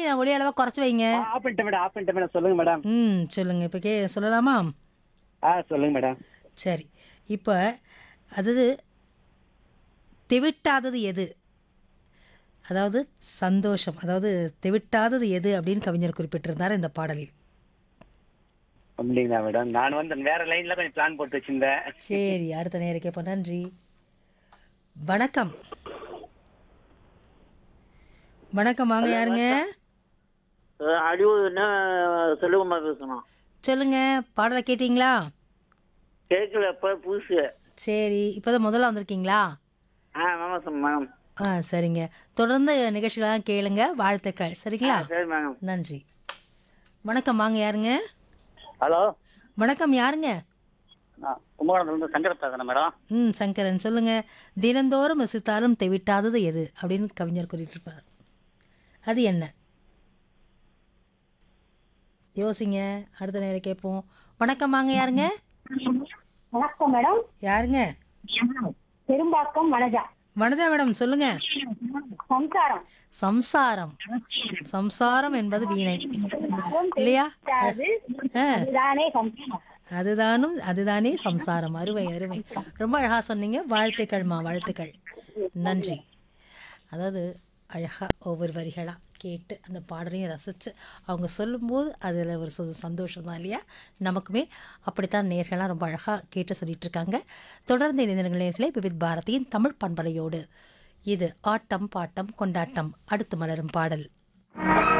நான் ஒளி அளவா குறைச்சு வைங்க ஆஃப் பண்ணிட்டேன் மேடம் ஆஃப் பண்ணிட்டேன் மேடம் சொல்லுங்க மேடம் ம் சொல்லுங்க இப்போ கே சொல்லலாமா ஆ சொல்லுங்க மேடம் சரி இப்போ அதாவது தெவிட்டாதது எது அதாவது சந்தோஷம் அதாவது தெவிட்டாதது எது அப்படின்னு கவிஞர் குறிப்பிட்டிருந்தார் இந்த பாடலில் அப்படிங்களா மேடம் நான் வந்து வேற லைன்ல கொஞ்சம் பிளான் போட்டு வச்சிருந்தேன் சரி அடுத்த நேரம் கேட்போம் நன்றி வணக்கம் வணக்கம் வாங்க யாருங்க அழிவு என்ன செல்வமா பேசணும் சொல்லுங்க பாடலை கேட்டிங்களா கேட்கல இப்ப புதுசு சரி இப்போதான் முதல்ல வந்திருக்கீங்களா ஆ ஆமா சார் மேம் ஆ சரிங்க தொடர்ந்து நிகழ்ச்சிகளாக கேளுங்க வாழ்த்துக்கள் சரிங்களா சரி மேம் நன்றி வணக்கம் வாங்க யாருங்க ஹலோ வணக்கம் யாருங்க நான் கும்பகோணத்துலேருந்து சங்கர பேசுறேன் மேடம் ம் சங்கரன் சொல்லுங்க தினந்தோறும் ரசித்தாலும் தெவிட்டாதது எது அப்படின்னு கவிஞர் குறிப்பிட்டிருப்பார் அது என்ன யோசிங்க அடுத்த நேரம் கேட்போம் வணக்கம் வாங்க யாருங்க வணக்கம் மேடம் யாருங்க பெரும்பாக்கம் வனஜா வனஜா மேடம் சொல்லுங்க சம்சாரம் சம்சாரம் சம்சாரம் என்பது வீணை இல்லையா அது ஆ அதுதானே சம்சாரம் அதுதானும் அதுதானே சம்சாரம் அருமை அருமை ரொம்ப அழகாக சொன்னீங்க வாழ்த்துக்கள்மா வாழ்த்துக்கள் நன்றி அதாவது அழகாக ஒவ்வொரு வரிகளாக கேட்டு அந்த பாடலையும் ரசித்து அவங்க சொல்லும்போது அதில் ஒரு சு சந்தோஷம் தான் இல்லையா நமக்குமே அப்படித்தான் நேர்கள்லாம் ரொம்ப அழகாக கேட்டு சொல்லிட்டு இருக்காங்க தொடர்ந்து இணைந்த நேர்களே விவித் பாரதியின் தமிழ் பண்பலையோடு இது ஆட்டம் பாட்டம் கொண்டாட்டம் அடுத்து மலரும் பாடல்